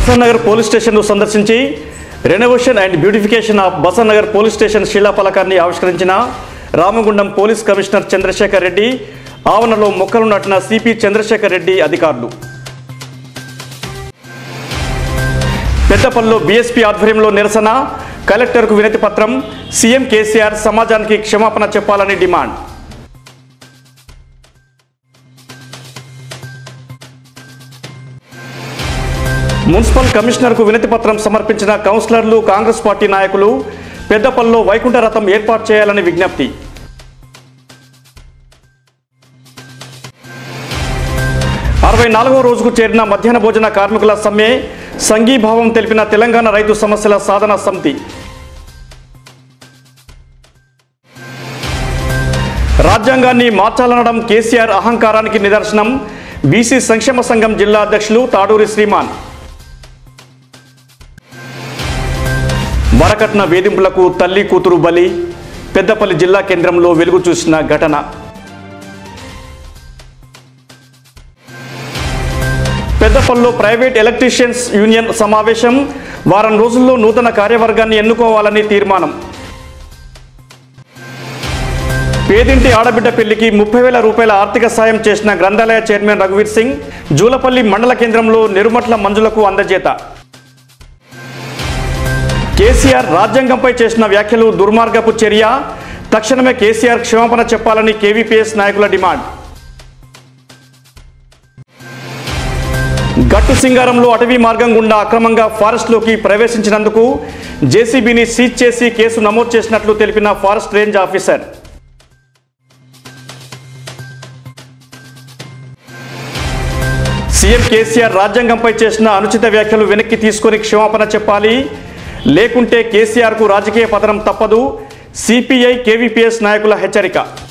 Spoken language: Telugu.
బసన్నగర్ పోలీస్ స్టేషన్ను సందర్శించి renovation and beautification of Basannagar police station శిలాఫలకాన్ని ఆవిష్కరించిన రామగుండం పోలీస్ కమిషనర్ చంద్రశేఖర్ రెడ్డి ఆవరణలో మొక్కలు నాటిన సిపి చంద్రశేఖర్ రెడ్డి అధికారులు పెద్దపల్లిలో బీఎస్పీ ఆధ్వర్యంలో నిరసన కలెక్టర్కు వినతి పత్రం సీఎం కేసీఆర్ సమాజానికి క్షమాపణ చెప్పాలని డిమాండ్ మున్సిపల్ కమిషనర్కు వినతి పత్రం సమర్పించిన కౌన్సిలర్లు కాంగ్రెస్ పార్టీ నాయకులు పెద్దపల్లిలో వైకుంఠ రథం ఏర్పాటు చేయాలని విజ్ఞప్తి అరవై నాలుగో రోజుకు చేరిన మధ్యాహ్న భోజన కార్మికుల సమ్మె సంఘీభావం తెలిపిన తెలంగాణ రైతు సమస్యల సాధన సమితి రాజ్యాంగాన్ని మార్చాలనడం కేసీఆర్ అహంకారానికి నిదర్శనం బీసీ సంక్షేమ సంఘం జిల్లా అధ్యక్షులు తాడూరి శ్రీమాన్ వరకట్న వేధింపులకు తల్లి కూతురు బలి పెద్దపల్లి జిల్లా కేంద్రంలో వెలుగు చూసిన ఘటన పెద్దపల్లిలో ప్రైవేట్ ఎలక్ట్రీషియన్స్ యూనియన్ సమావేశం వారం రోజుల్లో నూతన కార్యవర్గాన్ని ఎన్నుకోవాలని తీర్మానం పేదింటి ఆడబిడ్డ పెళ్లికి ముప్పై వేల రూపాయల ఆర్థిక సాయం చేసిన గ్రంథాలయ చైర్మన్ రఘువీర్ సింగ్ జూలపల్లి మండల కేంద్రంలో నిరుమట్ల మంజులకు అందజేత కేసీఆర్ రాజ్యాంగంపై చేసిన వ్యాఖ్యలు దుర్మార్గపు చర్య తక్షణమే కేసీఆర్ క్షమాపణ చెప్పాలని కేవీపీఎస్ నాయకుల డిమాండ్ గట్టు సింగారంలో అటవీ మార్గం గుండా అక్రమంగా ఫారెస్ట్లోకి ప్రవేశించినందుకు జేసీబీని సీజ్ చేసి కేసు నమోదు చేసినట్లు తెలిపిన forest range officer CM KCR రాజ్యాంగంపై చేసిన అనుచిత వ్యాఖ్యలు వెనక్కి తీసుకొని క్షమాపణ చెప్పాలి లేకుంటే కేసీఆర్కు రాజకీయ పతనం తప్పదు సిపిఐ కేవీపీఎస్ నాయకుల హెచ్చరిక